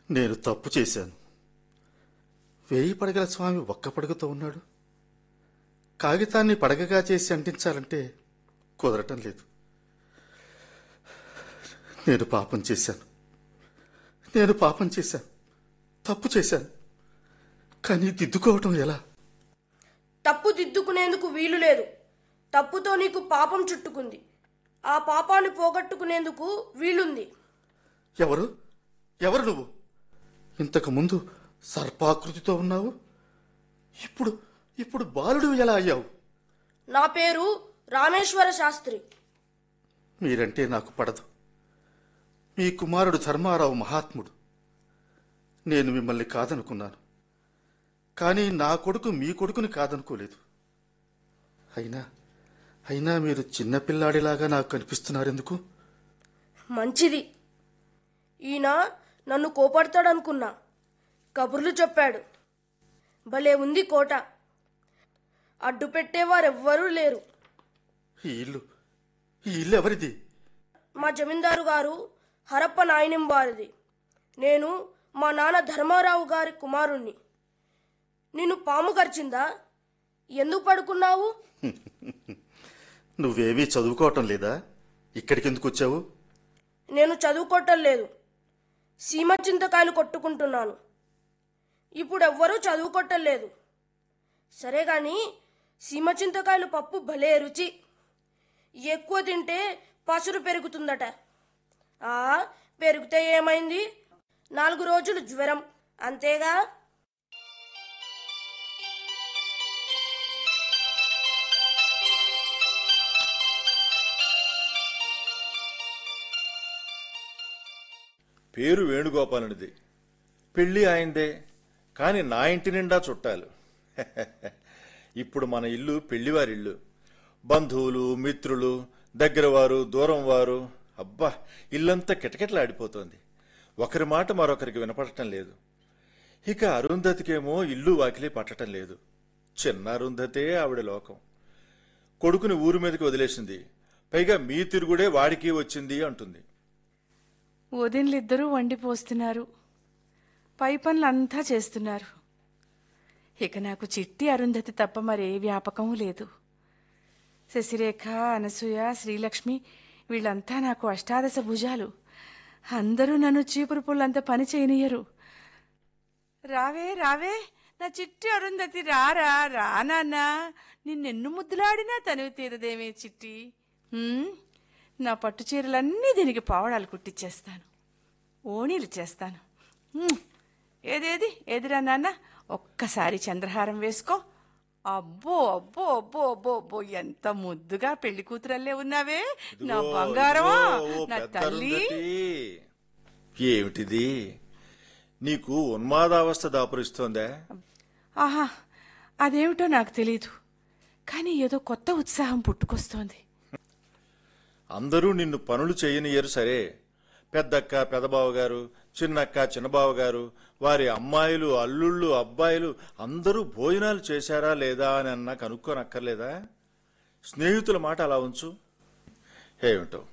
నేను తప్పు చేశాను వేయి పడగల స్వామి ఒక్క పడగతో ఉన్నాడు కాగితాన్ని పడగగా చేసి అంటించాలంటే కుదరటం లేదు నేను పాపం చేశాను నేను పాపం చేశాను తప్పు చేశాను కానీ దిద్దుకోవటం ఎలా తప్పు దిద్దుకునేందుకు వీలు లేదు తప్పుతో నీకు పాపం చుట్టుకుంది ఆ పాపాన్ని పోగొట్టుకునేందుకు వీలుంది ఎవరు ఎవరు నువ్వు ఇంతకు ముందు సర్పాకృతితో ఉన్నావు ఇప్పుడు ఇప్పుడు బాలుడు ఎలా అయ్యావు నా పేరు రామేశ్వర శాస్త్రి మీరంటే నాకు పడదు మీ కుమారుడు ధర్మారావు మహాత్ముడు నేను మిమ్మల్ని కాదనుకున్నాను కానీ నా కొడుకు మీ కొడుకుని కాదనుకోలేదు అయినా అయినా మీరు చిన్నపిల్లాడిలాగా నాకు కనిపిస్తున్నారెందుకు మంచిది ఈయన నన్ను కోపడతాడనుకున్నా కబుర్లు చెప్పాడు భలే ఉంది కోట అడ్డు పెట్టేవారెవ్వరూ లేరు ఈ ఇల్లు ఈ ఇల్లు ఎవరిది మా జమీందారు గారు హరప్ప నాయనం వారిది నేను మా నాన్న ధర్మారావు గారి కుమారుణ్ణి నిన్ను పాము గరిచిందా ఎందుకు పడుకున్నావు నువ్వేమీ చదువుకోవటం లేదా ఇక్కడికి ఎందుకు వచ్చావు నేను చదువుకోవటం లేదు సీమ చింతకాయలు కొట్టుకుంటున్నాను ఇప్పుడు ఎవ్వరూ చదువుకోవటం లేదు సరే గాని సీమ చింతకాయలు పప్పు భలే రుచి ఎక్కువ తింటే పసురు పెరుగుతుందట ఆ పెరిగితే ఏమైంది నాలుగు రోజులు జ్వరం అంతేగా పేరు వేణుగోపాలునిది పెళ్లి ఆయిందే కాని నా ఇంటి నిండా చుట్టాలు ఇప్పుడు మన ఇల్లు పెళ్లివారిల్లు బంధువులు మిత్రులు దగ్గరవారు దూరం వారు అబ్బా ఇల్లంతా కిటకిటలాడిపోతోంది ఒకరి మాట మరొకరికి వినపడటం లేదు ఇక అరుంధతికేమో ఇల్లు వాకిలి పట్టటం లేదు చిన్న అరుంధతే ఆవిడ లోకం కొడుకుని ఊరి మీదకి వదిలేసింది పైగా మీ తిరుగుడే వాడికి వచ్చింది అంటుంది వదినలిద్దరూ వండి పోస్తున్నారు పై పనులంతా చేస్తున్నారు ఇక నాకు చిట్టి అరుంధతి తప్ప మరే వ్యాపకం లేదు శశిరేఖ అనసూయ శ్రీలక్ష్మి వీళ్ళంతా నాకు అష్టాదశ భుజాలు అందరూ నన్ను చీపురు పుల్లంత పని చేయనియరు రావే రావే నా చిట్టి అరుంధతి రారా రా నాన్న నిన్నెన్ను ముద్దులాడినా తనివి తీరదేమే చిట్టి హ్మ్? నా పట్టు చీరలన్నీ దీనికి పావడాలు కుట్టిచ్చేస్తాను ఓణీలు చేస్తాను హ్మ్. ఏదేది ఏదిరా నాన్న ఒక్కసారి చంద్రహారం వేసుకో అబ్బో అబ్బో అబ్బో అబ్బో అబ్బో ఎంత ముద్దుగా పెళ్లి కూతురల్లే ఉన్నావే నా ఇదిగో, బంగారమా ఇదిగో, ఓ నా పెద్ద తల్లి అరుంధతి. ఏమిటిది నీకు ఉన్మాదావస్థ దాపురిస్తోందా ఆహా అదేమిటో నాకు తెలీదు కానీ ఏదో కొత్త ఉత్సాహం పుట్టుకొస్తోంది అందరూ నిన్ను పనులు చేయనియరు సరే పెద్దక్క పెదబావ గారు చిన్నక్క చిన్నబావ గారు వారి అమ్మాయిలు అల్లుళ్ళు అబ్బాయిలు అందరూ భోజనాలు చేశారా లేదా అని అన్నా కనుక్కోనక్కర్లేదా స్నేహితుల మాట అలా ఉంచు ఏమిటో